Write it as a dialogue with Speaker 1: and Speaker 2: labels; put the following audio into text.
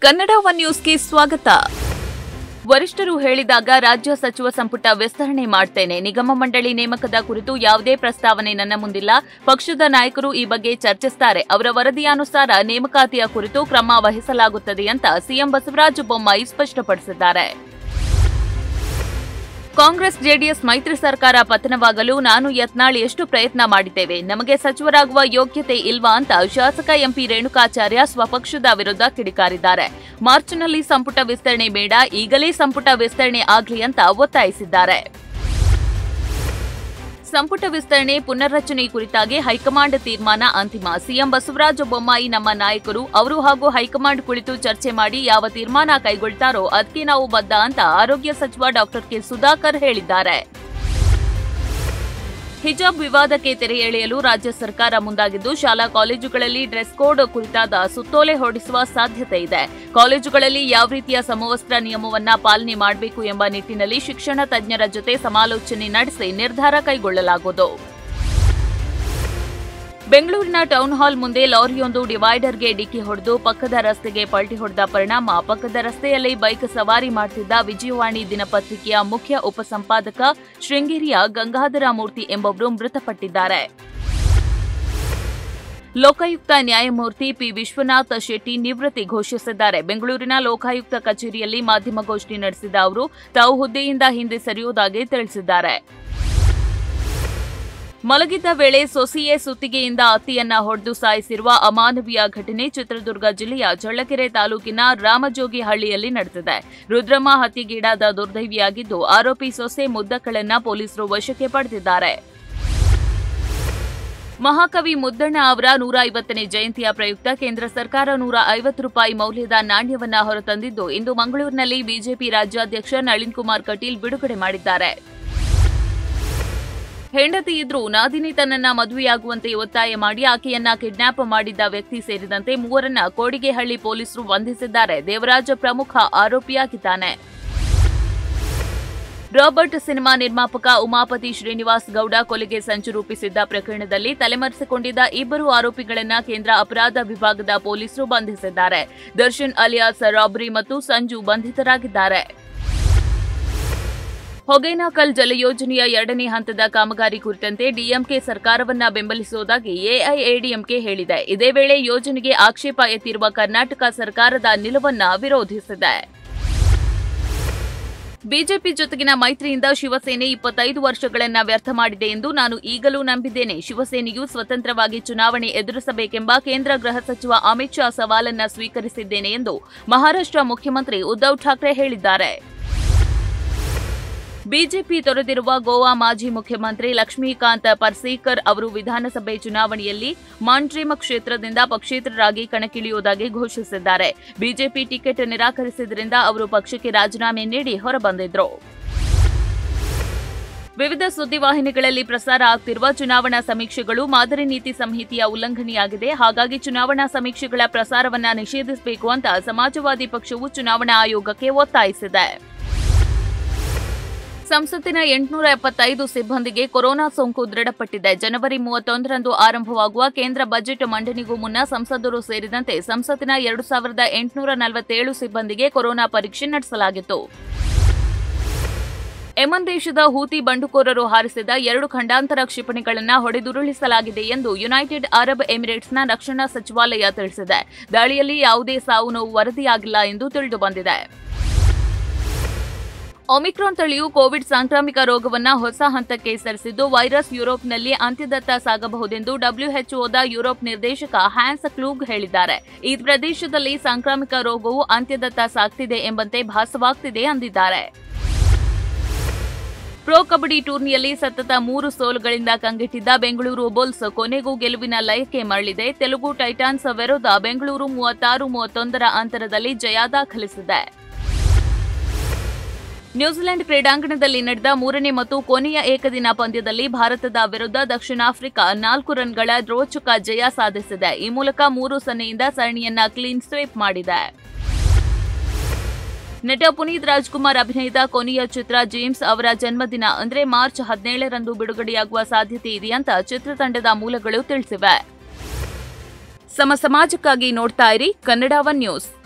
Speaker 1: Kannada one ನ್ಯೂಸ್ಗೆ ಸ್ವಾಗತ ವರಿಷ್ಠರು ಹೇಳಿದಾಗ ರಾಜ್ಯ ಸಚಿವ ಸಂಪುಟ ವಿಸ್ತರಣೆ ಮಾಡ್ತೇನೆ ನಿಗಮ ಮಂಡಳಿ ನೇಮಕದ ಕುರಿತು ಯಾವುದೇ ಪ್ರಸ್ತಾವನೆ ನನ್ನ ಮುಂದಿಲ್ಲ ಪಕ್ಷದ ನಾಯಕರು ಈ ಬಗ್ಗೆ ಚರ್ಚಿಸುತ್ತಾರೆ ಅವರ ವರದಿಯಾನುಸಾರ ನೇಮಕಾತಿಯ ಕುರಿತು ಕ್ರಮ ವಹಿಸಲಾಗುತ್ತದೆ ಅಂತ ಸಿಎಂ ಬಸವರಾಜ ಬೊಮ್ಮಾಯಿ ಸ್ಪಷ್ಟಪಡಿಸಿದ್ದಾರೆ ಕಾಂಗ್ರೆಸ್ ಜೆಡಿಎಸ್ ಮೈತ್ರಿ ಸರ್ಕಾರ ಪತನವಾಗಲು ನಾನು ಯತ್ನಾಳ್ ಎಷ್ಟು ಪ್ರಯತ್ನ ಮಾಡಿದ್ದೇವೆ ನಮಗೆ ಸಚಿವರಾಗುವ ಯೋಗ್ಯತೆ ಇಲ್ವಾ ಅಂತ ಶಾಸಕ ಎಂಪಿ ರೇಣುಕಾಚಾರ್ಯ ಸ್ವಪಕ್ಷದ ವಿರುದ್ಧ ಕಿಡಿಕಾರಿದ್ದಾರೆ ಮಾರ್ಚ್ನಲ್ಲಿ ಸಂಪುಟ ವಿಸ್ತರಣೆ ಬೇಡ ಈಗಲೇ ಸಂಪುಟ ವಿಸ್ತರಣೆ ಆಗ್ಲಿ ಅಂತ ಒತ್ತಾಯಿಸಿದ್ದಾರೆ ಸಂಪುಟ ವಿಸ್ತರಣೆ ಪುನರ್ರಚನೆ ಕುರಿತಾಗಿ ಹೈಕಮಾಂಡ್ ತೀರ್ಮಾನ ಅಂತಿಮ ಸಿಎಂ ಬಸವರಾಜ ಬೊಮ್ಮಾಯಿ ನಮ್ಮ ನಾಯಕರು ಅವರು ಹಾಗೂ ಹೈಕಮಾಂಡ್ ಕುಳಿತು ಚರ್ಚೆ ಮಾಡಿ ಯಾವ ತೀರ್ಮಾನ ಕೈಗೊಳ್ತಾರೋ ಅದಕ್ಕೆ ನಾವು ಬದ್ಧ ಅಂತ ಆರೋಗ್ಯ ಸಚಿವ ಡಾಕ್ಟರ್ ಕೆ ಸುಧಾಕರ್ ಹೇಳಿದ್ದಾರೆ ಹಿಜಾಬ್ ವಿವಾದಕ್ಕೆ ತೆರೆ ಎಳೆಯಲು ರಾಜ್ಯ ಸರ್ಕಾರ ಮುಂದಾಗಿದ್ದು ಶಾಲಾ ಕಾಲೇಜುಗಳಲ್ಲಿ ಡ್ರೆಸ್ ಕೋಡ್ ಕುರಿತಾದ ಸುತ್ತೋಲೆ ಹೊರಡಿಸುವ ಸಾಧ್ಯತೆ ಇದೆ ಕಾಲೇಜುಗಳಲ್ಲಿ ಯಾವ ರೀತಿಯ ಸಮವಸ್ತ್ರ ನಿಯಮವನ್ನ ಪಾಲನೆ ಮಾಡಬೇಕು ಎಂಬ ನಿಟ್ಟಿನಲ್ಲಿ ಶಿಕ್ಷಣ ತಜ್ಞರ ಜೊತೆ ಸಮಾಲೋಚನೆ ನಡೆಸಿ ನಿರ್ಧಾರ ಕೈಗೊಳ್ಳಲಾಗುವುದು ಬೆಂಗಳೂರಿನ ಟೌನ್ ಹಾಲ್ ಮುಂದೆ ಲಾರಿಯೊಂದು ಡಿವೈಡರ್ಗೆ ಡಿಕ್ಕಿ ಹೊಡೆದು ಪಕ್ಕದ ರಸ್ತೆಗೆ ಪಲ್ಟಿ ಹೊಡೆದ ಪರಿಣಾಮ ಪಕ್ಕದ ರಸ್ತೆಯಲ್ಲಿ ಬೈಕ್ ಸವಾರಿ ಮಾಡುತ್ತಿದ್ದ ವಿಜಯವಾಣಿ ದಿನಪತ್ರಿಕೆಯ ಮುಖ್ಯ ಉಪಸಂಪಾದಕ ಶೃಂಗೇರಿಯ ಗಂಗಾಧರ ಮೂರ್ತಿ ಎಂಬುವರು ಮೃತಪಟ್ಟಿದ್ದಾರೆ ಲೋಕಾಯುಕ್ತ ನ್ಯಾಯಮೂರ್ತಿ ಪಿ ವಿಶ್ವನಾಥ್ ಶೆಟ್ಟಿ ನಿವೃತ್ತಿ ಘೋಷಿಸಿದ್ದಾರೆ ಬೆಂಗಳೂರಿನ ಲೋಕಾಯುಕ್ತ ಕಚೇರಿಯಲ್ಲಿ ಮಾಧ್ಯಮಗೋಷ್ಠಿ ನಡೆಸಿದ ಅವರು ತಾವು ಹುದ್ದೆಯಿಂದ ಹಿಂದೆ ಸರಿಯುವುದಾಗಿ ತಿಳಿಸಿದ್ದಾರೆ ಮಲಗಿದ್ದ ವೇಳೆ ಸೊಸೆಯೇ ಸುತ್ತಿಗೆಯಿಂದ ಅತ್ತಿಯನ್ನ ಹೊಡೆದು ಸಾಯಿಸಿರುವ ಅಮಾನವೀಯ ಘಟನೆ ಚಿತ್ರದುರ್ಗ ಜಿಲ್ಲೆಯ ಚಳ್ಳಕೆರೆ ತಾಲೂಕಿನ ರಾಮಜೋಗಿಹಳ್ಳಿಯಲ್ಲಿ ನಡೆದಿದೆ ರುದ್ರಮ್ಮ ಹತ್ಯೆಗೀಡಾದ ದುರ್ದೈವಿಯಾಗಿದ್ದು ಆರೋಪಿ ಸೊಸೆ ಮುದ್ದಕ್ಕಳನ್ನ ಪೊಲೀಸರು ವಶಕ್ಕೆ ಪಡೆದಿದ್ದಾರೆ ಮಹಾಕವಿ ಮುದ್ದಣ್ಣ ಅವರ ನೂರ ಐವತ್ತನೇ ಜಯಂತಿಯ ಪ್ರಯುಕ್ತ ಕೇಂದ್ರ ಸರ್ಕಾರ ನೂರ ಐವತ್ತು ರೂಪಾಯಿ ಮೌಲ್ಯದ ನಾಣ್ಯವನ್ನ ಹೊರತಂದಿದ್ದು ಇಂದು ಮಂಗಳೂರಿನಲ್ಲಿ ಬಿಜೆಪಿ ರಾಜ್ಯಾಧ್ಯಕ್ಷ ನಳಿನ್ ಕುಮಾರ್ ಕಟೀಲ್ ಬಿಡುಗಡೆ ಮಾಡಿದ್ದಾರೆ ಹೆಂಡತಿ ಇದ್ರೂ ನಾದಿನಿ ತನ್ನನ್ನ ಮದುವೆಯಾಗುವಂತೆ ಒತ್ತಾಯ ಮಾಡಿ ಆಕೆಯನ್ನ ಕಿಡ್ನಾಪ್ ಮಾಡಿದ್ದ ವ್ಯಕ್ತಿ ಸೇರಿದಂತೆ ಮೂವರನ್ನ ಕೋಡಿಗೆಹಳ್ಳಿ ಪೊಲೀಸರು ಬಂಧಿಸಿದ್ದಾರೆ ದೇವರಾಜ ಪ್ರಮುಖ ಆರೋಪಿಯಾಗಿದ್ದಾನೆ ರಾಬರ್ಟ್ ಸಿನಿಮಾ ನಿರ್ಮಾಪಕ ಉಮಾಪತಿ ಶ್ರೀನಿವಾಸ್ ಗೌಡ ಕೊಲೆಗೆ ಸಂಚು ರೂಪಿಸಿದ್ದ ಪ್ರಕರಣದಲ್ಲಿ ತಲೆಮರೆಸಿಕೊಂಡಿದ್ದ ಇಬ್ಬರು ಆರೋಪಿಗಳನ್ನ ಕೇಂದ್ರ ಅಪರಾಧ ವಿಭಾಗದ ಪೊಲೀಸರು ಬಂಧಿಸಿದ್ದಾರೆ ದರ್ಶನ್ ಅಲಿಯಾಸ್ ರಾಬ್ರಿ ಮತ್ತು ಸಂಜು ಬಂಧಿತರಾಗಿದ್ದಾರೆ ಹೊಗೇನಕಲ್ ಜಲಯೋಜನೆಯ ಎರಡನೇ ಹಂತದ ಕಾಮಗಾರಿ ಕುರಿತಂತೆ ಡಿಎಂಕೆ ಸರ್ಕಾರವನ್ನ ಬೆಂಬಲಿಸುವುದಾಗಿ ಎಐಎಡಿಎಂಕೆ ಹೇಳಿದೆ ಇದೇ ವೇಳೆ ಯೋಜನೆಗೆ ಆಕ್ಷೇಪ ಎತ್ತಿರುವ ಕರ್ನಾಟಕ ಸರ್ಕಾರದ ನಿಲುವನ್ನ ವಿರೋಧಿಸಿದೆ ಬಿಜೆಪಿ ಜೊತೆಗಿನ ಮೈತ್ರಿಯಿಂದ ಶಿವಸೇನೆ ಇಪ್ಪತ್ತೈದು ವರ್ಷಗಳನ್ನ ವ್ಯರ್ಥ ಮಾಡಿದೆ ಎಂದು ನಾನು ಈಗಲೂ ನಂಬಿದ್ದೇನೆ ಶಿವಸೇನೆಯು ಸ್ವತಂತ್ರವಾಗಿ ಚುನಾವಣೆ ಎದುರಿಸಬೇಕೆಂಬ ಕೇಂದ್ರ ಗೃಹ ಸಚಿವ ಅಮಿತ್ ಶಾ ಸವಾಲನ್ನ ಸ್ವೀಕರಿಸಿದ್ದೇನೆ ಎಂದು ಮಹಾರಾಷ್ಟ್ರ ಮುಖ್ಯಮಂತ್ರಿ ಉದ್ದವ್ ಠಾಕ್ರೆ ಹೇಳಿದ್ದಾರೆ ಬಿಜೆಪಿ ತೊರೆದಿರುವ ಗೋವಾ ಮಾಜಿ ಮುಖ್ಯಮಂತ್ರಿ ಲಕ್ಷ್ಮೀಕಾಂತ್ ಪರ್ಸೀಕರ್ ಅವರು ವಿಧಾನಸಭೆ ಚುನಾವಣೆಯಲ್ಲಿ ಮಾಂಡ್ರಿಮ್ ಕ್ಷೇತ್ರದಿಂದ ಪಕ್ಷೇತರರಾಗಿ ಕಣಕ್ಕಿಳಿಯುವುದಾಗಿ ಘೋಷಿಸಿದ್ದಾರೆ ಬಿಜೆಪಿ ಟಿಕೆಟ್ ನಿರಾಕರಿಸಿದ್ರಿಂದ ಅವರು ಪಕ್ಷಕ್ಕೆ ರಾಜೀನಾಮೆ ನೀಡಿ ಹೊರಬಂದಿದ್ರು ವಿವಿಧ ಸುದ್ದಿವಾಹಿನಿಗಳಲ್ಲಿ ಪ್ರಸಾರ ಆಗ್ತಿರುವ ಚುನಾವಣಾ ಸಮೀಕ್ಷೆಗಳು ಮಾದರಿ ನೀತಿ ಸಂಹಿತೆಯ ಉಲ್ಲಂಘನೆಯಾಗಿದೆ ಹಾಗಾಗಿ ಚುನಾವಣಾ ಸಮೀಕ್ಷೆಗಳ ಪ್ರಸಾರವನ್ನ ನಿಷೇಧಿಸಬೇಕು ಅಂತ ಸಮಾಜವಾದಿ ಪಕ್ಷವು ಚುನಾವಣಾ ಆಯೋಗಕ್ಕೆ ಒತ್ತಾಯಿಸಿದೆ ಸಂಸತ್ತಿನ ಎಂಟುನೂರ ಎಪ್ಪತ್ತೈದು ಸಿಬ್ಬಂದಿಗೆ ಕೊರೋನಾ ಸೋಂಕು ದೃಢಪಟ್ಟಿದೆ ಜನವರಿ ಮೂವತ್ತೊಂದರಂದು ಆರಂಭವಾಗುವ ಕೇಂದ್ರ ಬಜೆಟ್ ಮಂಡನೆಗೂ ಮುನ್ನ ಸಂಸದರು ಸೇರಿದಂತೆ ಸಂಸತ್ತಿನ ಎರಡು ಸಾವಿರದ ಎಂಟುನೂರ ನಲವತ್ತೇಳು ಸಿಬ್ಬಂದಿಗೆ ಕೊರೋನಾ ಪರೀಕ್ಷೆ ನಡೆಸಲಾಗಿತ್ತು ಯಮನ್ ದೇಶದ ಹೂತಿ ಬಂಡುಕೋರರು ಹಾರಿಸಿದ ಎರಡು ಖಂಡಾಂತರ ಕ್ಷಿಪಣಿಗಳನ್ನು ಹೊಡೆದುರುಳಿಸಲಾಗಿದೆ ಎಂದು ಯುನೈಟೆಡ್ ಅರಬ್ ಎಮಿರೇಟ್ಸ್ನ ರಕ್ಷಣಾ ಸಚಿವಾಲಯ ತಿಳಿಸಿದೆ ದಾಳಿಯಲ್ಲಿ ಯಾವುದೇ ಸಾವು ನೋವು ವರದಿಯಾಗಿಲ್ಲ ಎಂದು ತಿಳಿದುಬಂದಿದೆ ಒಮಿಕ್ರಾನ್ ತಳಿಯು ಕೋವಿಡ್ ಸಾಂಕ್ರಾಮಿಕ ರೋಗವನ್ನ ಹೊಸ ಹಂತಕ್ಕೆ ಸರಿಸಿದ್ದು ವೈರಸ್ ಯುರೋಪ್ನಲ್ಲಿ ಅಂತ್ಯದತ್ತ ಸಾಗಬಹುದೆಂದು ಡಬ್ಲ್ಯೂಎಚ್ಒದ ಯುರೋಪ್ ನಿರ್ದೇಶಕ ಹ್ಯಾನ್ಸ್ ಕ್ಲೂಗ್ ಹೇಳಿದ್ದಾರೆ ಈ ಪ್ರದೇಶದಲ್ಲಿ ಸಾಂಕ್ರಾಮಿಕ ರೋಗವು ಅಂತ್ಯದತ್ತ ಸಾಗ್ತಿದೆ ಎಂಬಂತೆ ಭಾಸವಾಗ್ತಿದೆ ಅಂದಿದ್ದಾರೆ ಪ್ರೊ ಕಬಡ್ಡಿ ಟೂರ್ನಿಯಲ್ಲಿ ಸತತ ಮೂರು ಸೋಲುಗಳಿಂದ ಕಂಗೆಟ್ಟಿದ್ದ ಬೆಂಗಳೂರು ಬುಲ್ಸ್ ಕೊನೆಗೂ ಗೆಲುವಿನ ಲಯಕ್ಕೆ ಮರಳಿದೆ ತೆಲುಗು ಟೈಟಾನ್ಸ್ ವಿರುದ್ಧ ಬೆಂಗಳೂರು ಮೂವತ್ತಾರು ಮೂವತ್ತೊಂದರ ಅಂತರದಲ್ಲಿ ಜಯ ದಾಖಲಿಸಿದೆ ನ್ಯೂಜಿಲೆಂಡ್ ಕ್ರೀಡಾಂಗಣದಲ್ಲಿ ನಡೆದ ಮೂರನೇ ಮತ್ತು ಕೊನೆಯ ಏಕದಿನ ಪಂದ್ಯದಲ್ಲಿ ಭಾರತದ ವಿರುದ್ಧ ದಕ್ಷಿಣ ಆಫ್ರಿಕಾ ನಾಲ್ಕು ರನ್ಗಳ ರೋಚಕ ಜಯ ಸಾಧಿಸಿದೆ ಈ ಮೂಲಕ ಮೂರು ಸೊನ್ನೆಯಿಂದ ಸರಣಿಯನ್ನ ಕ್ಲೀನ್ ಸ್ವೀಪ್ ಮಾಡಿದೆ ನಟ ಪುನೀತ್ ರಾಜ್ಕುಮಾರ್ ಅಭಿನಯದ ಕೊನೆಯ ಚಿತ್ರ ಜೇಮ್ಸ್ ಅವರ ಜನ್ಮದಿನ ಅಂದ್ರೆ ಮಾರ್ಚ್ ಹದಿನೇಳರಂದು ಬಿಡುಗಡೆಯಾಗುವ ಸಾಧ್ಯತೆ ಇದೆಯಂತ ಚಿತ್ರತಂಡದ ಮೂಲಗಳು ತಿಳಿಸಿವೆ ಸಮ ಸಮಾಜಕ್ಕಾಗಿ ನೋಡ್ತಾ ಇರಿ ಕನ್ನಡ ಒನ್ ನ್ಯೂಸ್